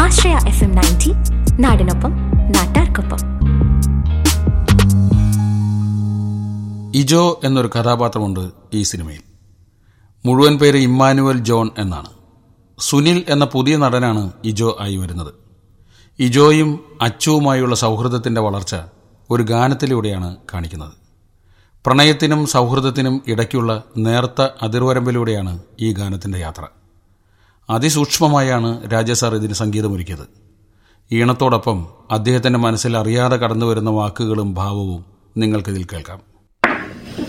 ആശ്രയ F M ninety നാടിനൊപ്പം നാട്ടാർക്കൊപ്പം ഇജോ എന്നൊരു കഥാപാത്രമുണ്ട് ഈ സിനിമയിൽ മുഴുവൻ പേര് ഇമ്മാനുവൽ ജോൺ എന്നാണ് സുനിൽ എന്ന പുതിയ നടനാണ് ഇജോ ആയി വരുന്നത് ഇജോയും അച്ചുവുമായുള്ള സൗഹൃദത്തിന്റെ വളർച്ച ഒരു ഗാനത്തിലൂടെയാണ് കാണിക്കുന്നത് പ്രണയത്തിനും സൗഹൃദത്തിനും ഇടയ്ക്കുള്ള നേർത്ത അതിർവരമ്പിലൂടെയാണ് ഈ ഗാനത്തിന്റെ യാത്ര അതിസൂക്ഷ്മമായാണ് രാജസാർ ഇതിന് സംഗീതമൊരുക്കിയത് ഈണത്തോടൊപ്പം അദ്ദേഹത്തിന്റെ മനസ്സിൽ അറിയാതെ കടന്നുവരുന്ന വാക്കുകളും ഭാവവും നിങ്ങൾക്കിതിൽ കേൾക്കാം